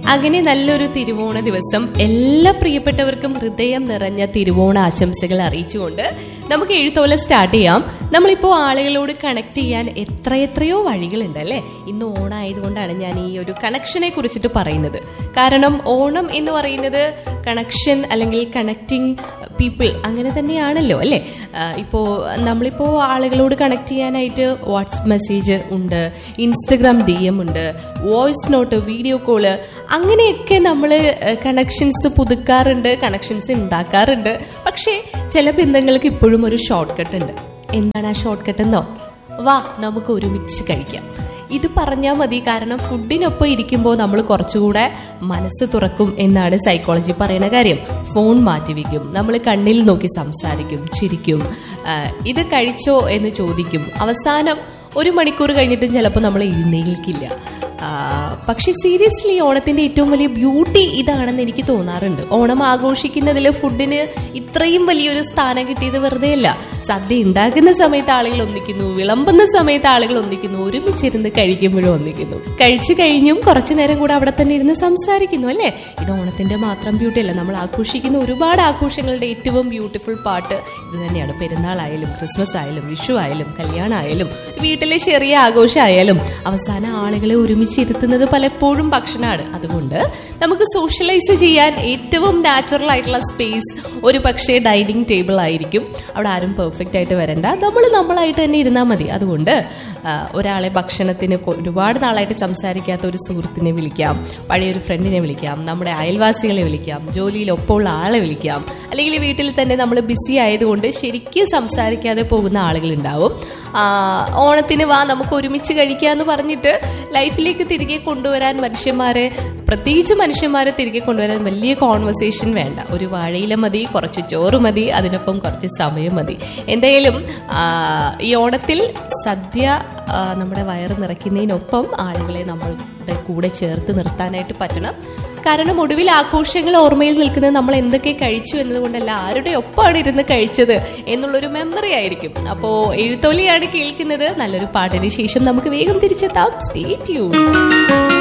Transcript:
അങ്ങനെ നല്ലൊരു തിരുവോണ ദിവസം എല്ലാ പ്രിയപ്പെട്ടവർക്കും ഹൃദയം നിറഞ്ഞ തിരുവോണ ആശംസകൾ അറിയിച്ചുകൊണ്ട് നമുക്ക് എഴുത്തോല സ്റ്റാർട്ട് ചെയ്യാം നമ്മളിപ്പോൾ ആളുകളോട് കണക്ട് ചെയ്യാൻ എത്രയെത്രയോ വഴികളുണ്ട് അല്ലേ ഇന്ന് ഓണായതുകൊണ്ടാണ് ഞാൻ ഈ ഒരു കണക്ഷനെ കുറിച്ചിട്ട് പറയുന്നത് കാരണം ഓണം എന്ന് പറയുന്നത് കണക്ഷൻ അല്ലെങ്കിൽ കണക്റ്റിംഗ് പീപ്പിൾ അങ്ങനെ തന്നെയാണല്ലോ അല്ലേ ഇപ്പോൾ നമ്മളിപ്പോൾ ആളുകളോട് കണക്ട് ചെയ്യാനായിട്ട് വാട്സപ്പ് മെസ്സേജ് ഉണ്ട് ഇൻസ്റ്റഗ്രാം ഡി എം ഉണ്ട് വോയിസ് നോട്ട് വീഡിയോ കോള് അങ്ങനെയൊക്കെ നമ്മൾ കണക്ഷൻസ് പുതുക്കാറുണ്ട് കണക്ഷൻസ് ഉണ്ടാക്കാറുണ്ട് പക്ഷേ ചില ബന്ധങ്ങൾക്ക് ഇപ്പോഴും ഒരു ഷോർട്ട് കട്ട് ഉണ്ട് എന്താണ് ആ ഷോർട്ട് കട്ട് എന്നോ വാ നമുക്ക് ഒരുമിച്ച് കഴിക്കാം ഇത് പറഞ്ഞാൽ മതി കാരണം ഫുഡിനൊപ്പം ഇരിക്കുമ്പോൾ നമ്മൾ കുറച്ചുകൂടെ മനസ്സ് തുറക്കും എന്നാണ് സൈക്കോളജി പറയുന്ന കാര്യം ഫോൺ മാറ്റിവെക്കും നമ്മൾ കണ്ണിൽ നോക്കി സംസാരിക്കും ചിരിക്കും ആ, ഇത് കഴിച്ചോ എന്ന് ചോദിക്കും അവസാനം ഒരു മണിക്കൂർ കഴിഞ്ഞിട്ടും ചിലപ്പോൾ നമ്മൾ എഴുന്നേൽക്കില്ല ആ, പക്ഷെ സീരിയസ്ലി ഓണത്തിന്റെ ഏറ്റവും വലിയ ബ്യൂട്ടി ഇതാണെന്ന് എനിക്ക് തോന്നാറുണ്ട് ഓണം ആഘോഷിക്കുന്നതിൽ ഫുഡിന് ഇത്രയും വലിയൊരു സ്ഥാനം കിട്ടിയത് വെറുതെ അല്ല സദ്യ ഉണ്ടാക്കുന്ന സമയത്ത് ആളുകൾ ഒന്നിക്കുന്നു വിളമ്പുന്ന സമയത്ത് ആളുകൾ ഒന്നിക്കുന്നു ഒരുമിച്ചിരുന്ന് കഴിക്കുമ്പോഴും ഒന്നിക്കുന്നു കഴിച്ചു കഴിഞ്ഞും കുറച്ചു നേരം കൂടെ അവിടെ തന്നെ ഇരുന്ന് സംസാരിക്കുന്നു അല്ലേ ഇത് ഓണത്തിന്റെ മാത്രം ബ്യൂട്ടി അല്ല നമ്മൾ ആഘോഷിക്കുന്ന ഒരുപാട് ആഘോഷങ്ങളുടെ ഏറ്റവും ബ്യൂട്ടിഫുൾ പാട്ട് ഇത് തന്നെയാണ് പെരുന്നാളായാലും ക്രിസ്മസ് ആയാലും വിഷു ആയാലും കല്യാണം ആയാലും വീട്ടിലെ ചെറിയ ആഘോഷമായാലും അവസാനം ആളുകളെ ഒരുമിച്ചിരുത്തുന്നത് പലപ്പോഴും ഭക്ഷണമാണ് അതുകൊണ്ട് നമുക്ക് സോഷ്യലൈസ് ചെയ്യാൻ ഏറ്റവും നാച്ചുറൽ ആയിട്ടുള്ള സ്പേസ് ഒരു പക്ഷേ ഡൈനിങ് ടേബിൾ ആയിരിക്കും അവിടെ ആരും പെർഫെക്റ്റ് ആയിട്ട് വരണ്ട നമ്മൾ നമ്മളായിട്ട് തന്നെ ഇരുന്നാൽ മതി അതുകൊണ്ട് ആ, ഒരാളെ ഭക്ഷണത്തിന് കൊ- ഒരുപാട് നാളായിട്ട് സംസാരിക്കാത്ത ഒരു സുഹൃത്തിനെ വിളിക്കാം പഴയൊരു ഫ്രണ്ടിനെ വിളിക്കാം നമ്മുടെ അയൽവാസികളെ വിളിക്കാം ജോലിയിൽ ഒപ്പമുള്ള ആളെ വിളിക്കാം അല്ലെങ്കിൽ വീട്ടിൽ തന്നെ നമ്മൾ ബിസി ആയതുകൊണ്ട് ശരിക്കും സംസാരിക്കാതെ പോകുന്ന ആളുകളുണ്ടാവും ആ, ഓണത്തിന് വാ നമുക്ക് ഒരുമിച്ച് കഴിക്കാന്ന് പറഞ്ഞിട്ട് ലൈഫിലേക്ക് തിരികെ കൊണ്ടുവരാൻ മനുഷ്യന്മാരെ പ്രത്യേകിച്ച് മനുഷ്യന്മാരെ തിരികെ കൊണ്ടുവരാൻ വലിയ കോൺവെർസേഷൻ വേണ്ട ഒരു വാഴയില മതി കുറച്ച് ചോറ് മതി അതിനൊപ്പം കുറച്ച് സമയം മതി എന്തായാലും ആ, ഈ ഓണത്തിൽ സദ്യ ആ, നമ്മുടെ വയറ് നിറയ്ക്കുന്നതിനൊപ്പം ആളുകളെ നമ്മളുടെ കൂടെ ചേർത്ത് നിർത്താനായിട്ട് പറ്റണം കാരണം ഒടുവിൽ ആഘോഷങ്ങൾ ഓർമ്മയിൽ നിൽക്കുന്നത് നമ്മൾ എന്തൊക്കെ കഴിച്ചു എന്നതുകൊണ്ടല്ല ആരുടെ ഒപ്പമാണ് ഇരുന്ന് കഴിച്ചത് എന്നുള്ളൊരു മെമ്മറി ആയിരിക്കും അപ്പോൾ എഴുത്തോലിയാണ് കേൾക്കുന്നത് നല്ലൊരു പാട്ടിന് ശേഷം നമുക്ക് വേഗം തിരിച്ചെത്താം സ്റ്റേ ട്യൂൺ